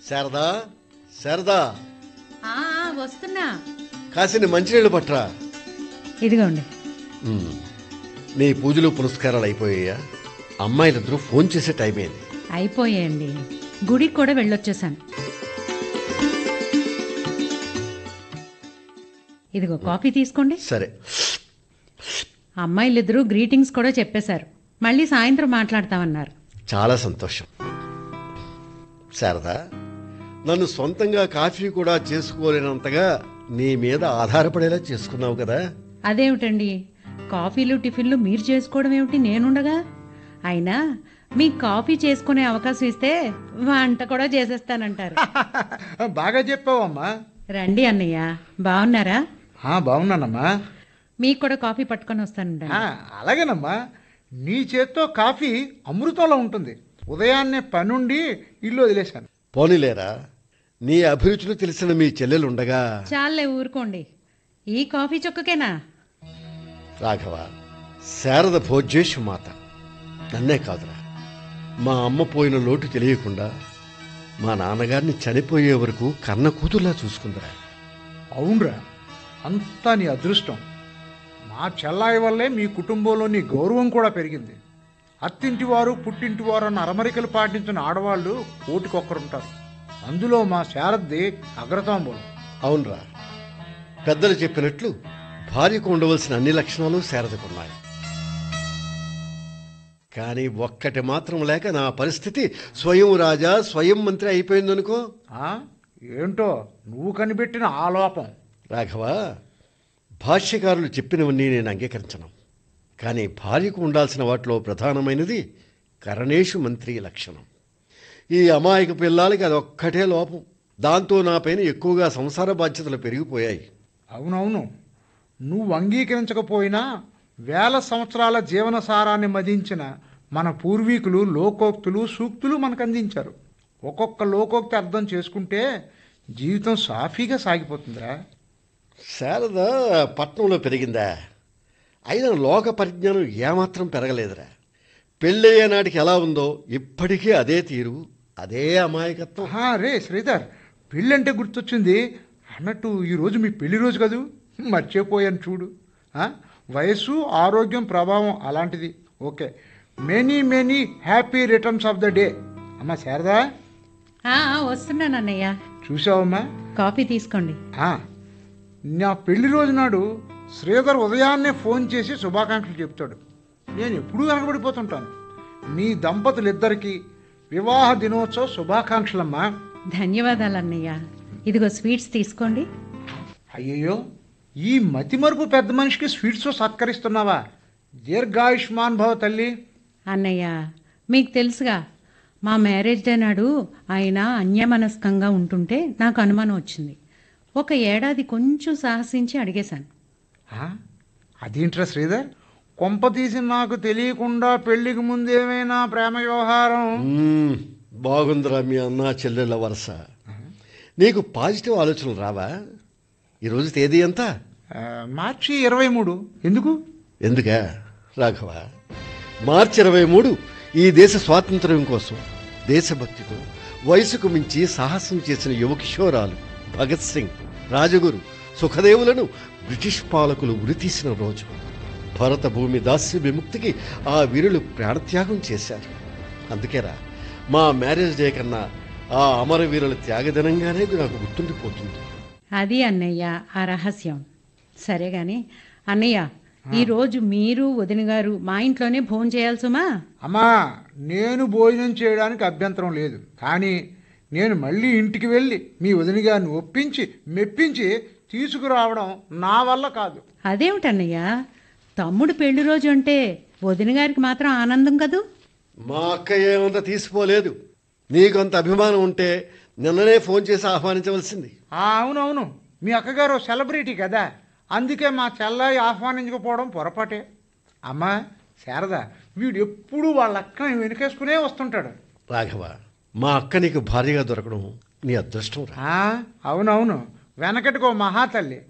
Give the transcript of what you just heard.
శారదా శారదా ఆ, ఆ, వస్తున్నా కాసిన మంచినీళ్ళు పట్రా ఇదిగోండి ఉమ్. నీ పూజలు పురస్కారాలు అయిపోయాయా అమ్మాయిలిద్దరూ ఫోన్ చేసే టైం అయింది అయిపోయాయండి గుడికి కూడా వెళ్ళొచ్చేసాను ఇదిగో కాఫీ తీసుకోండి సరే అమ్మాయిలిద్దరూ గ్రీటింగ్స్ కూడా చెప్పేశారు మళ్ళీ సాయంత్రం మాట్లాడతామన్నారు చాలా సంతోషం శారదా నన్ను సొంతంగా కాఫీ కూడా చేసుకోలేనంతగా నీ మీద ఆధారపడేలా చేసుకున్నావు కదా అదేమిటండి కాఫీలు టిఫిన్లు మీరు చేసుకోవడం ఏమిటి నేనుండగా అయినా మీకు కాఫీ చేసుకునే అవకాశం ఇస్తే వంట కూడా చేసేస్తానంటారు బాగా చెప్పావమ్మా రండి అన్నయ్య బాగున్నారా ఆ, బాగున్నానమ్మా మీకు కూడా కాఫీ పట్టుకొని వస్తానండి ఆ, అలాగేనమ్మా నీ చేత్తో కాఫీ అమృతంలో ఉంటుంది ఉదయాన్నే పనుండి ఇల్లు వదిలేశాను పోనీలేరా నీ అభిరుచులు తెలిసిన మీ చెల్లెలుండగా చాలే ఊరుకోండి ఈ కాఫీ చుక్కకేనా రాఘవ శారద భోజ్యేషు మాత నన్నే కాదురా మా అమ్మ పోయిన లోటు తెలియకుండా మా నాన్నగారిని చనిపోయే వరకు కన్న కూతుర్లా చూసుకుందిరా అవునరా అంతా నీ అదృష్టం మా చెల్లాయి వల్లే మీ కుటుంబంలో నీ గౌరవం కూడా పెరిగింది అత్తింటి వారు పుట్టింటి వారు అన్న అరమరికలు పాటించిన ఆడవాళ్ళు కోటికొక్కరుంటారు అందులో మా శారద్ది అగ్రతాంబూలం అవునరా పెద్దలు చెప్పినట్లు భార్యకు ఉండవలసిన అన్ని లక్షణాలు శారదకున్నాయి కానీ ఒక్కటి మాత్రం లేక నా పరిస్థితి స్వయం రాజా స్వయం మంత్రి అయిపోయిందనుకో ఆ? ఏంటో నువ్వు కనిపెట్టిన ఆ లోపం రాఘవ భాష్యకారులు చెప్పినవన్నీ నేను అంగీకరించను కానీ భార్యకు ఉండాల్సిన వాటిలో ప్రధానమైనది కరణేషు మంత్రి లక్షణం ఈ అమాయక పిల్లలకి అదొక్కటే లోపం దాంతో నా పైన ఎక్కువగా సంసార బాధ్యతలు పెరిగిపోయాయి అవునవును నువ్వు అంగీకరించకపోయినా వేల సంవత్సరాల జీవన సారాన్ని మదించిన మన పూర్వీకులు లోకోక్తులు సూక్తులు మనకు అందించారు ఒక్కొక్క లోకోక్తి అర్థం చేసుకుంటే జీవితం సాఫీగా సాగిపోతుందిరా శారద పట్నంలో పెరిగిందా అయినా లోక పరిజ్ఞానం ఏమాత్రం పెరగలేదురా పెళ్ళయ్యే నాటికి ఎలా ఉందో ఇప్పటికీ అదే తీరు అదే అమాయకత్వం ఆహా రే శ్రీధర్ పెళ్ళంటే గుర్తొచ్చింది అన్నట్టు ఈరోజు మీ పెళ్లి రోజు కదూ మర్చిపోయాను చూడు ఆ? వయస్సు ఆరోగ్యం ప్రభావం అలాంటిది okay many many happy returns of the day అమ్మా శారదా ఆ, ఆ, వస్తున్నాను అన్నయ్య చూసావమ్మా కాఫీ తీసుకోండి ఆ, నా పెళ్లి రోజు నాడు శ్రీధర్ ఉదయాన్నే ఫోన్ చేసి శుభాకాంక్షలు చెప్తాడు నేను ఎప్పుడూ వెనకబడిపోతుంటాను మీ దంపతులిద్దరికీ వివాహ దినోత్సవ శుభాకాంక్షలమ్మా ధన్యవాదాలు అన్నయ్య ఇదిగో స్వీట్స్ తీసుకోండి అయ్యయ్యో ఈ మతిమరుపు పెద్ద మనిషికి స్వీట్స్ సత్కరిస్తున్నావా దీర్ఘాయుష్మాన్ భవ తల్లి అన్నయ్య మీకు తెలుసుగా మా మ్యారేజ్ డే నాడు ఆయన అన్యమనస్కంగా ఉంటుంటే నాకు అనుమానం వచ్చింది ఒక ఏడాది కొంచెం సాహసించి అడిగేశాను ఆ? అదేంట్రా శ్రీధర్ కొంప తీసి నాకు తెలియకుండా పెళ్లికి ముందేమైనా ప్రేమ వ్యవహారం మ్మ్, బాగుందిరా మీ అన్న చెల్లెళ్ళ వరుస నీకు పాజిటివ్ ఆలోచనలు రావా ఈరోజు తేదీ ఎంత ఆ, మార్చి ఇరవై మూడు ఎందుకు ఎందుకా రాఘవ మార్చి ఇరవై మూడు ఈ దేశ స్వాతంత్ర్యం కోసం దేశభక్తితో వయసుకు మించి సాహసం చేసిన యువ కిషోరాలు భగత్ సింగ్ రాజగురు సుఖదేవులను బ్రిటిష్ పాలకులు ఉరితీసిన రోజు భరత భూమి దాస్య విముక్తికి ఆ వీరులు ప్రాణత్యాగం చేశారు అందుకేరా మా మ్యారేజ్ డే కన్నా ఆ అమరవీరుల త్యాగదినంగానే నాకు గుర్తుండిపోతుంది అది అన్నయ్య ఆ రహస్యం సరే గాని అన్నయ్య ఈరోజు మీరు వదిన గారు మా ఇంట్లోనే భోజనం చేయాలి సుమా అమ్మా నేను భోజనం చేయడానికి అభ్యంతరం లేదు కానీ నేను మళ్ళీ ఇంటికి వెళ్ళి మీ వదిన గారిని ఒప్పించి మెప్పించి తీసుకురావడం నా వల్ల కాదు అదేమిటన్నయ్య తమ్ముడు పెళ్లి రోజు అంటే వదిన గారికి మాత్రం ఆనందం కదూ మా అక్క ఏమంత తీసిపోలేదు నీకు అంత అభిమానం ఉంటే నిన్ననే ఫోన్ చేసి ఆహ్వానించవలసింది ఆ, అవునవును మీ అక్కగారు సెలబ్రిటీ కదా అందుకే మా చెల్లాయి ఆహ్వానించకపోవడం పొరపాటే అమ్మా శారద వీడు ఎప్పుడూ వాళ్ళ అక్కని వెనుకేసుకునే వస్తుంటాడు రాఘవ మా అక్క నీకు భార్యగా దొరకడం నీ అదృష్టం రా ఆ, అవునవును వెనకటికో మహాతల్లి